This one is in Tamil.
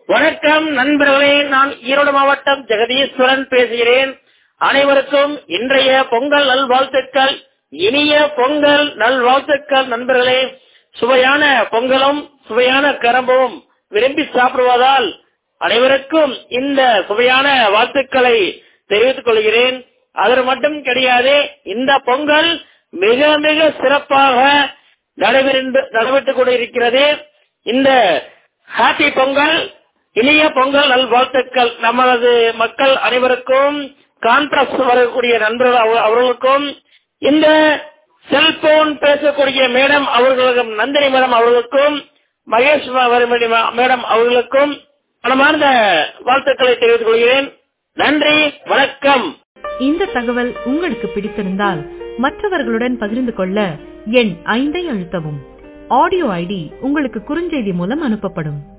வணக்கம் நண்பர்களே நான் ஈரோடு மாவட்டம் ஜெகதீஸ்வரன் பேசுகிறேன் அனைவருக்கும் இன்றைய பொங்கல் நல்வாழ்த்துக்கள் இனிய பொங்கல் நல்வாழ்த்துக்கள் நண்பர்களே சுவையான பொங்கலும் சுவையான கரம்பும் விரும்பி சாப்பிடுவதால் அனைவருக்கும் இந்த சுவையான வாழ்த்துக்களை தெரிவித்துக் கொள்கிறேன் அது மட்டும் கிடையாது இந்த பொங்கல் மிக மிக சிறப்பாக நடைபெறு- நடைபெற்றுக் கொண்டிருக்கிறது இந்த ஹாப்பி பொங்கல் இனிய பொங்கல் நல்வாழ்த்துக்கள் நமது மக்கள் அனைவருக்கும் கான்பிரஸ் வரக்கூடிய நண்பர்கள் அவ- அவர்களுக்கும் இந்த செல்போன் பேசக்கூடிய மேடம் அவர்களுக்கும் நந்தினி மேடம் அவர்களுக்கும் மகேஷ் வர்மணி மேடம் அவர்களுக்கும் மனமார்ந்த வாழ்த்துக்களை தெரிவித்துக் கொள்கிறேன் நன்றி வணக்கம் இந்த தகவல் உங்களுக்கு பிடித்திருந்தால் மற்றவர்களுடன் பகிர்ந்து கொள்ள எண் ஐந்தை அழுத்தவும் ஆடியோ ஐடி உங்களுக்கு குறுஞ்செய்தி மூலம் அனுப்பப்படும்